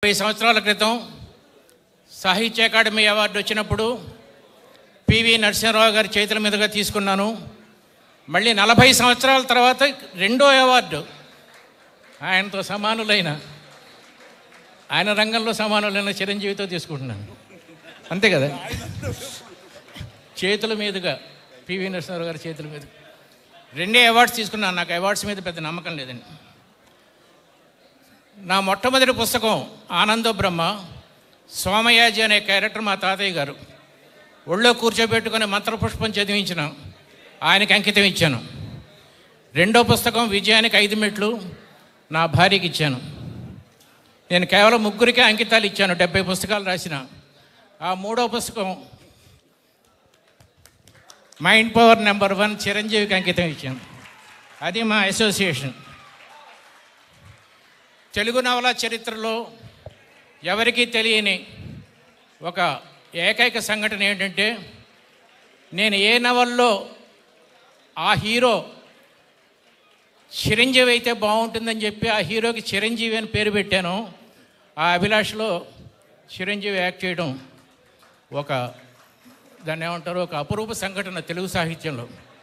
ముప్పై సంవత్సరాల క్రితం సాహిత్య అకాడమీ అవార్డు వచ్చినప్పుడు పివి నరసింహరావు గారి చేతుల మీదుగా తీసుకున్నాను మళ్ళీ నలభై సంవత్సరాల తర్వాత రెండో అవార్డు ఆయనతో సమానులైన ఆయన రంగంలో సమానులైన చిరంజీవితో తీసుకుంటున్నాను అంతే కదా చేతుల మీదుగా పివి నరసింహరావు గారి చేతుల మీద రెండే అవార్డ్స్ తీసుకున్నాను నాకు అవార్డ్స్ మీద పెద్ద నమ్మకం లేదండి నా మొట్టమొదటి పుస్తకం ఆనందో బ్రహ్మ సోమయాజి అనే క్యారెక్టర్ మా తాతయ్య గారు ఒళ్ళో కూర్చోబెట్టుకుని మంత్రపుష్పం చదివించిన ఆయనకి అంకితం ఇచ్చాను రెండో పుస్తకం విజయానికి ఐదు మెట్లు నా భార్యకి ఇచ్చాను నేను కేవలం ముగ్గురికే అంకితాలు ఇచ్చాను డెబ్బై పుస్తకాలు రాసిన ఆ మూడో పుస్తకం మైండ్ పవర్ నెంబర్ వన్ చిరంజీవికి అంకితం ఇచ్చాను అది మా అసోసియేషన్ తెలుగు నవల చరిత్రలో ఎవరికీ తెలియని ఒక ఏకైక సంఘటన ఏంటంటే నేను ఏ నవల్లో ఆ హీరో చిరంజీవి అయితే బాగుంటుందని చెప్పి ఆ హీరోకి చిరంజీవి అని పేరు పెట్టాను ఆ అభిలాషలో చిరంజీవి యాక్ట్ చేయడం ఒక దాన్ని ఏమంటారు ఒక అపురూప సంఘటన తెలుగు సాహిత్యంలో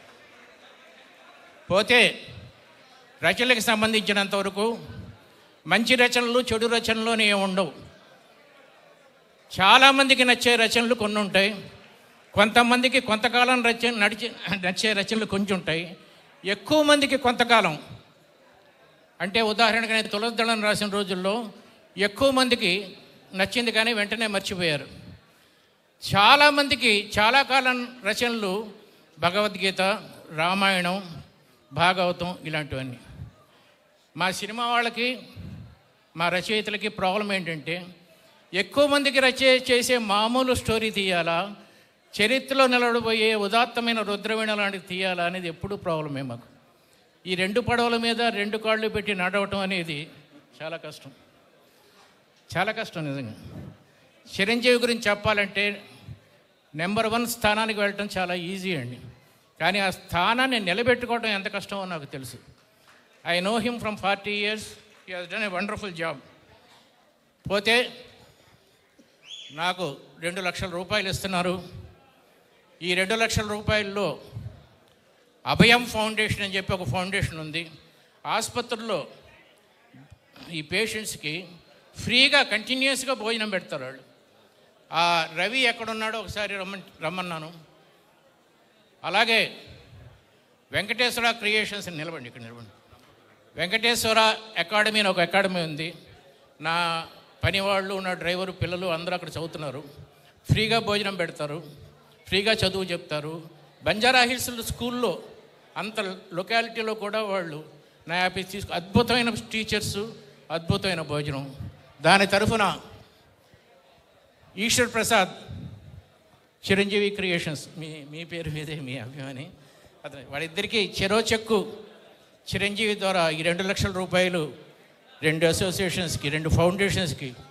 పోతే రచనలకు సంబంధించినంత వరకు మంచి రచనలు చెడు రచనలు ఏమి ఉండవు చాలామందికి నచ్చే రచనలు కొన్ని ఉంటాయి కొంతమందికి కొంతకాలం రచన నడిచి నచ్చే రచనలు కొంచెం ఉంటాయి ఎక్కువ మందికి కొంతకాలం అంటే ఉదాహరణకు నేను తులసిదళం రాసిన రోజుల్లో ఎక్కువ మందికి నచ్చింది కానీ వెంటనే మర్చిపోయారు చాలామందికి చాలా కాలం రచనలు భగవద్గీత రామాయణం భాగవతం ఇలాంటివన్నీ మా సినిమా వాళ్ళకి మా రచయితలకి ప్రాబ్లం ఏంటంటే ఎక్కువ మందికి రచయ చేసే మామూలు స్టోరీ తీయాలా చరిత్రలో నిలబడిపోయే ఉదాత్తమైన రుద్రవీణ లాంటిది తీయాలా అనేది ఎప్పుడూ ప్రాబ్లమే మాకు ఈ రెండు పడవల మీద రెండు కాళ్ళు పెట్టి నడవటం అనేది చాలా కష్టం చాలా కష్టం నిజంగా చిరంజీవి గురించి చెప్పాలంటే నెంబర్ వన్ స్థానానికి వెళ్ళటం చాలా ఈజీ అండి కానీ ఆ స్థానాన్ని నిలబెట్టుకోవడం ఎంత కష్టమో నాకు తెలుసు I know him from forty years he has done a wonderful job పోతే నాకు రెండు లక్షల రూపాయలు ఇస్తున్నారు ఈ రెండు లక్షల రూపాయల్లో అభయం ఫౌండేషన్ అని చెప్పి ఒక ఫౌండేషన్ ఉంది ఆసుపత్రుల్లో ఈ పేషెంట్స్కి ఫ్రీగా కంటిన్యూస్గా భోజనం పెడతారు వాళ్ళు ఆ రవి ఎక్కడున్నాడో ఒకసారి రమ్మన్ రమ్మన్నాను అలాగే వెంకటేశ్వర క్రియేషన్స్ అని నిలబండి ఇక్కడ నిలబండి వెంకటేశ్వర అకాడమీ అని ఒక అకాడమీ ఉంది నా పనివాళ్ళు నా డ్రైవరు పిల్లలు అందరూ అక్కడ చదువుతున్నారు ఫ్రీగా భోజనం పెడతారు ఫ్రీగా చదువు చెప్తారు బంజారా హిల్స్ స్కూల్లో అంత లొకాలిటీలో కూడా వాళ్ళు నా యాపీ తీసుకు అద్భుతమైన టీచర్స్ అద్భుతమైన భోజనం దాని తరఫున ఈశ్వర్ ప్రసాద్ చిరంజీవి క్రియేషన్స్ మీ మీ పేరు మీదే మీ అభిమాని అతను వాళ్ళిద్దరికీ చెరో చెక్కు చిరంజీవి ద్వారా ఈ రెండు లక్షల రూపాయలు రెండు అసోసియేషన్స్కి రెండు ఫౌండేషన్స్కి